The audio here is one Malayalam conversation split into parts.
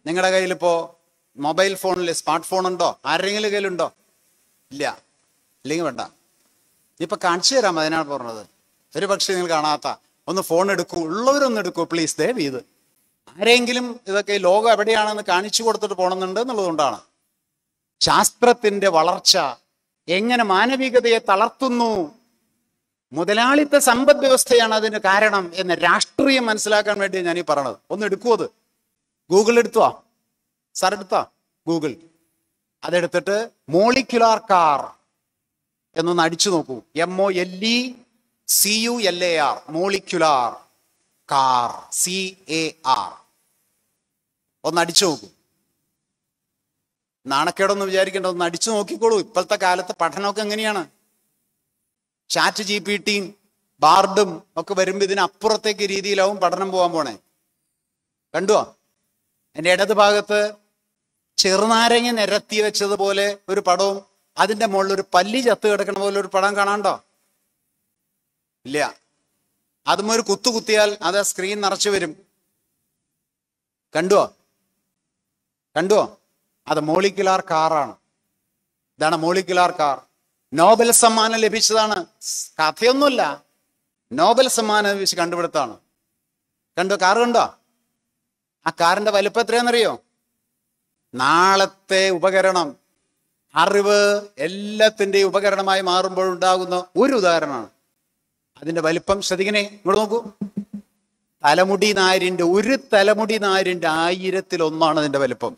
നിങ്ങളുടെ കയ്യിലിപ്പോ മൊബൈൽ ഫോണിൽ സ്മാർട്ട് ഫോൺ ഉണ്ടോ ആരുടെങ്കിലും കയ്യിലുണ്ടോ ഇല്ല ഇല്ലെങ്കിൽ വേണ്ട ഇപ്പൊ കാണിച്ചു തരാം അതിനാണ് പറഞ്ഞത് ഒരു പക്ഷേ നിങ്ങൾ കാണാത്ത ഒന്ന് ഫോൺ എടുക്കൂ ഉള്ളവരൊന്ന് എടുക്കൂ പ്ലീസ് ദയവ് ഇത് ആരെങ്കിലും ഇതൊക്കെ ഈ ലോകം എവിടെയാണെന്ന് കാണിച്ചു കൊടുത്തിട്ട് പോകണമെന്നുണ്ട് എന്നുള്ളതുകൊണ്ടാണ് ശാസ്ത്രത്തിന്റെ വളർച്ച എങ്ങനെ മാനവികതയെ തളർത്തുന്നു മുതലാളിത്ത സമ്പദ് വ്യവസ്ഥയാണ് അതിന് കാരണം എന്ന് രാഷ്ട്രീയം മനസ്സിലാക്കാൻ വേണ്ടി ഞാൻ ഈ പറയണത് ഒന്ന് എടുക്കൂ അത് ഗൂഗിൾ എടുത്തോ സാർ എടുത്തോ ഗൂഗിൾ അതെടുത്തിട്ട് മോളിക്യുലാർ കാർ എന്നൊന്ന് അടിച്ചു നോക്കൂ M O L E C U L A R molecular car C A R ഒന്ന് അടിച്ചു നോക്കൂ നാണക്കേടൊന്നും വിചാരിക്കേണ്ട ഒന്ന് അടിച്ചു നോക്കിക്കോളൂ ഇപ്പോഴത്തെ കാലത്ത് പഠനമൊക്കെ എങ്ങനെയാണ് ചാറ്റ് ജി പി ടിയും ബാർഡും ഒക്കെ വരുമ്പോൾ ഇതിനപ്പുറത്തേക്ക് രീതിയിലാവും പഠനം പോകാൻ പോണേ കണ്ടുവോ എൻ്റെ ഇടത് ഭാഗത്ത് ചെറുനാരങ്ങ നിരത്തി വെച്ചതുപോലെ ഒരു പടവും അതിന്റെ മുകളിൽ ഒരു പല്ലി ചത്ത് കിടക്കണ പോലെ ഒരു പടം കാണാണ്ടോ ഇല്ല അതും ഒരു കുത്തു കുത്തിയാൽ അത് സ്ക്രീൻ നിറച്ചു വരും കണ്ടുവോ കണ്ടുവോ അത് മോളിക്കുലാർ കാറാണ് ഇതാണ് മോളിക്കുലാർ കാർ നോബൽ സമ്മാനം ലഭിച്ചതാണ് കഥയൊന്നുമില്ല നോബൽ സമ്മാനം ലഭിച്ച് കണ്ടുപിടുത്താണ് കണ്ടോ കാർ കണ്ടോ ആ കാറിന്റെ വലിപ്പം എത്രയാണെന്നറിയോ നാളത്തെ ഉപകരണം അറിവ് എല്ലാത്തിന്റെയും ഉപകരണമായി മാറുമ്പോഴുണ്ടാകുന്ന ഒരു ഉദാഹരണമാണ് അതിന്റെ വലിപ്പം ശ്രദ്ധിക്കണേ ഇങ്ങോട്ട് നോക്കൂ തലമുടി നാരിന്റെ ഒരു തലമുടി നാരിന്റെ ആയിരത്തിൽ ഒന്നാണ് അതിന്റെ വലിപ്പം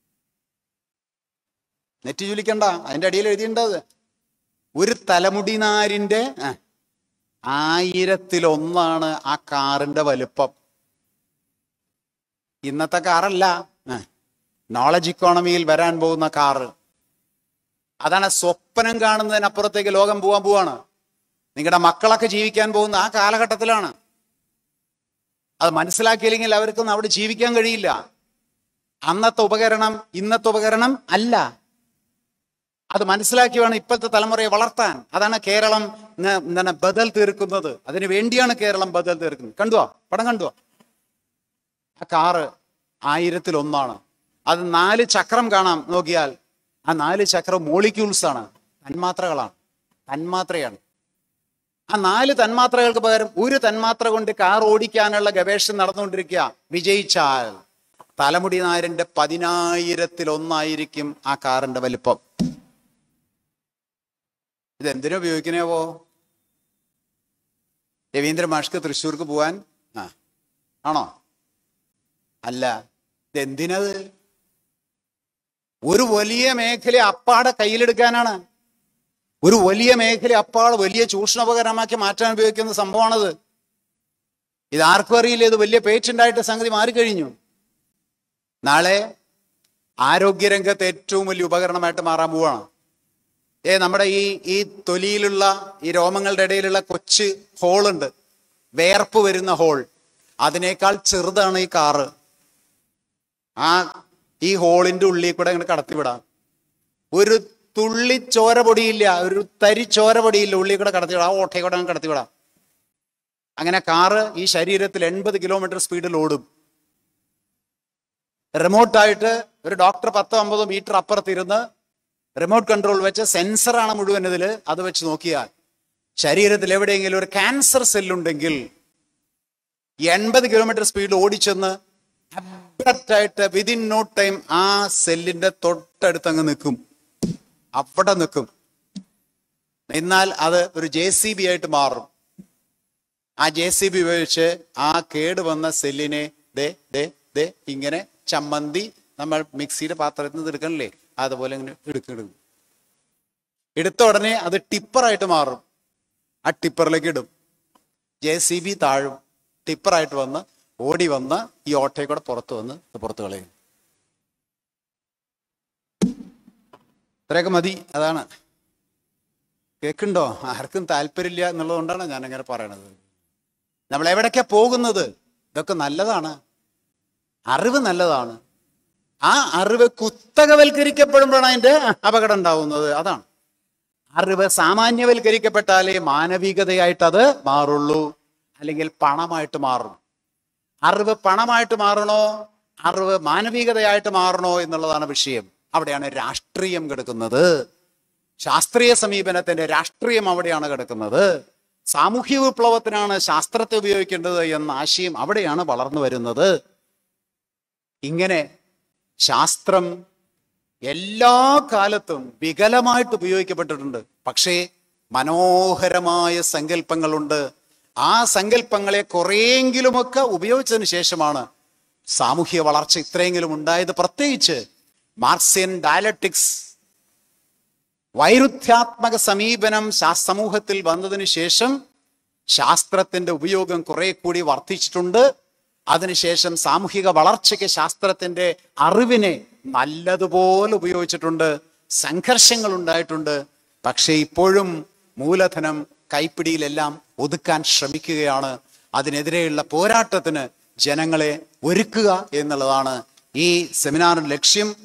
നെറ്റ് ചുലിക്കണ്ട അതിന്റെ അടിയിൽ എഴുതിയിട്ടത് ഒരു തലമുടി നാരിന്റെ ആ, ആയിരത്തിൽ ഒന്നാണ് ആ കാറിന്റെ വലിപ്പം ഇന്നത്തെ കാറല്ല നോളജ് ഇക്കോണമിയിൽ വരാൻ പോകുന്ന കാറ് അതാണ് സ്വപ്നം കാണുന്നതിനപ്പുറത്തേക്ക് ലോകം പോകാൻ പോവാണ് നിങ്ങളുടെ മക്കളൊക്കെ ജീവിക്കാൻ പോകുന്ന ആ കാലഘട്ടത്തിലാണ് അത് മനസ്സിലാക്കിയില്ലെങ്കിൽ അവർക്കൊന്നും അവിടെ ജീവിക്കാൻ കഴിയില്ല അന്നത്തെ ഉപകരണം ഇന്നത്തെ ഉപകരണം അല്ല അത് മനസ്സിലാക്കി വേണം ഇപ്പോഴത്തെ തലമുറയെ വളർത്താൻ അതാണ് കേരളം ന- എന്താണ് ബദൽ തീർക്കുന്നത് അതിനു വേണ്ടിയാണ് കേരളം ബദൽ തീർക്കുന്നത് കണ്ടുവോ പടം കണ്ടുവോ ആ കാറ് ആയിരത്തിൽ ഒന്നാണ് അത് നാല് ചക്രം കാണാം നോക്കിയാൽ ആ നാല് ചക്രം മോളിക്യൂൾസ് ആണ് തന്മാത്രകളാണ് തന്മാത്രയാണ് ആ നാല് തന്മാത്രകൾക്ക് പകരം ഒരു തന്മാത്ര കൊണ്ട് കാർ ഓടിക്കാനുള്ള ഗവേഷണം നടന്നുകൊണ്ടിരിക്കുക വിജയിച്ചാൽ തലമുടി നായരിന്റെ പതിനായിരത്തിൽ ഒന്നായിരിക്കും ആ കാറിന്റെ വലിപ്പം ഇത് എന്തിനു ഉപയോഗിക്കണേവോ രവീന്ദ്ര മാഷ്ക്ക് തൃശ്ശൂർക്ക് പോവാൻ ആ ആണോ അല്ല ഇതെന്തിനത് ഒരു വലിയ മേഖല അപ്പാടെ കയ്യിലെടുക്കാനാണ് ഒരു വലിയ മേഖല അപ്പാടെ വലിയ ചൂഷണോപകരണമാക്കി മാറ്റാൻ ഉപയോഗിക്കുന്ന സംഭവമാണത് ഇത് ആർക്കും അറിയില്ല ഇത് വലിയ പേറ്റന്റ് ആയിട്ട് സംഗതി മാറിക്കഴിഞ്ഞു നാളെ ആരോഗ്യരംഗത്ത് ഏറ്റവും വലിയ ഉപകരണമായിട്ട് മാറാൻ പോവാണ് ഏ നമ്മുടെ ഈ ഈ തൊലിയിലുള്ള ഈ രോമങ്ങളുടെ ഇടയിലുള്ള കൊച്ച് ഹോളുണ്ട് വേർപ്പ് വരുന്ന ഹോൾ അതിനേക്കാൾ ചെറുതാണ് ഈ കാറ് ആ ഈ ഹോളിന്റെ ഉള്ളിൽ കൂടെ ഇങ്ങനെ കടത്തിവിടാം ഒരു തുള്ളി ചോര പൊടിയില്ല ഒരു തരി ചോര പൊടിയില്ല ഉള്ളിൽ കൂടെ കടത്തിവിടാം ആ ഓട്ടയിൽ കൂടെ അങ്ങ് കടത്തിവിടാം അങ്ങനെ കാറ് ഈ ശരീരത്തിൽ എൺപത് കിലോമീറ്റർ സ്പീഡിൽ ഓടും റിമോട്ടായിട്ട് ഒരു ഡോക്ടർ പത്തോ അമ്പതോ മീറ്റർ അപ്പുറത്തിരുന്ന് റിമോട്ട് കൺട്രോൾ വെച്ച് സെൻസറാണ് മുഴുവൻ ഇതിൽ അത് വെച്ച് നോക്കിയാൽ ശരീരത്തിൽ എവിടെയെങ്കിലും ഒരു ക്യാൻസർ സെല്ലുണ്ടെങ്കിൽ എൺപത് കിലോമീറ്റർ സ്പീഡിൽ ഓടിച്ചെന്ന് abrupt ആയിട്ട് വിതിൻ നോ ടൈം ആ സെല്ലിന്റെ തൊട്ടടുത്ത് അങ്ങ് നിൽക്കും അവിടെ നിൽക്കും എന്നാൽ അത് ഒരു ജെ സി ബി ആയിട്ട് മാറും ആ ജെ സി ബി ഉപയോഗിച്ച് ആ കേട് വന്ന സെല്ലിനെ ദേ ദേ ദേ ഇങ്ങനെ ചമ്മന്തി നമ്മൾ മിക്സിയുടെ പാത്രത്തിൽ നിന്ന് എടുക്കണില്ലേ അതുപോലെ ഇങ്ങനെ എടുക്കണം എടുത്ത ഉടനെ അത് ടിപ്പറായിട്ട് മാറും ആ ടിപ്പറിലേക്ക് ഇടും ജെ സി ബി താഴും ടിപ്പറായിട്ട് വന്ന് ഓടി വന്ന് ഈ ഓട്ടയിൽ കൂടെ പുറത്ത് വന്ന് ഇത് പുറത്ത് കളയും ഇത്രയൊക്കെ മതി അതാണ് കേൾക്കുണ്ടോ ആർക്കും താല്പര്യമില്ല എന്നുള്ളതുകൊണ്ടാണ് ഞാൻ അങ്ങനെ പറയണത് നമ്മൾ എവിടേക്കാ പോകുന്നത് ഇതൊക്കെ നല്ലതാണ് അറിവ് നല്ലതാണ് ആ അറിവ് കുത്തകവൽക്കരിക്കപ്പെടുമ്പോഴാണ് അതിന്റെ അപകടം ഉണ്ടാവുന്നത് അതാണ് അറിവ് സാമാന്യവൽക്കരിക്കപ്പെട്ടാലേ മാനവികതയായിട്ട് അത് മാറുള്ളൂ അല്ലെങ്കിൽ പണമായിട്ട് മാറും അറിവ് പണമായിട്ട് മാറണോ അറിവ് മാനവികതയായിട്ട് മാറണോ എന്നുള്ളതാണ് വിഷയം അവിടെയാണ് രാഷ്ട്രീയം കിടക്കുന്നത് ശാസ്ത്രീയ സമീപനത്തിന്റെ രാഷ്ട്രീയം അവിടെയാണ് കിടക്കുന്നത് സാമൂഹ്യ വിപ്ലവത്തിനാണ് ശാസ്ത്രത്തെ ഉപയോഗിക്കേണ്ടത് എന്ന ആശയം അവിടെയാണ് വളർന്നു വരുന്നത് ഇങ്ങനെ ശാസ്ത്രം എല്ലാ കാലത്തും വികലമായിട്ട് ഉപയോഗിക്കപ്പെട്ടിട്ടുണ്ട് പക്ഷേ മനോഹരമായ സങ്കല്പങ്ങളുണ്ട് ആ സങ്കല്പങ്ങളെ കുറെയെങ്കിലുമൊക്കെ ഉപയോഗിച്ചതിന് ശേഷമാണ് സാമൂഹ്യ വളർച്ച ഇത്രയെങ്കിലും ഉണ്ടായത് പ്രത്യേകിച്ച് മാർക്സിയൻ ഡയലക്ടിക്സ് വൈരുദ്ധ്യാത്മക സമീപനം ശാ- സമൂഹത്തിൽ വന്നതിന് ശേഷം ശാസ്ത്രത്തിന്റെ ഉപയോഗം കുറെ കൂടി വർദ്ധിച്ചിട്ടുണ്ട് അതിനുശേഷം സാമൂഹിക വളർച്ചയ്ക്ക് ശാസ്ത്രത്തിന്റെ അറിവിനെ നല്ലതുപോലെ ഉപയോഗിച്ചിട്ടുണ്ട് സംഘർഷങ്ങൾ ഉണ്ടായിട്ടുണ്ട് പക്ഷേ ഇപ്പോഴും മൂലധനം കൈപ്പിടിയിലെല്ലാം ഒതുക്കാൻ ശ്രമിക്കുകയാണ് അതിനെതിരെയുള്ള പോരാട്ടത്തിന് ജനങ്ങളെ ഒരുക്കുക എന്നുള്ളതാണ് ഈ സെമിനാറിന്റെ ലക്ഷ്യം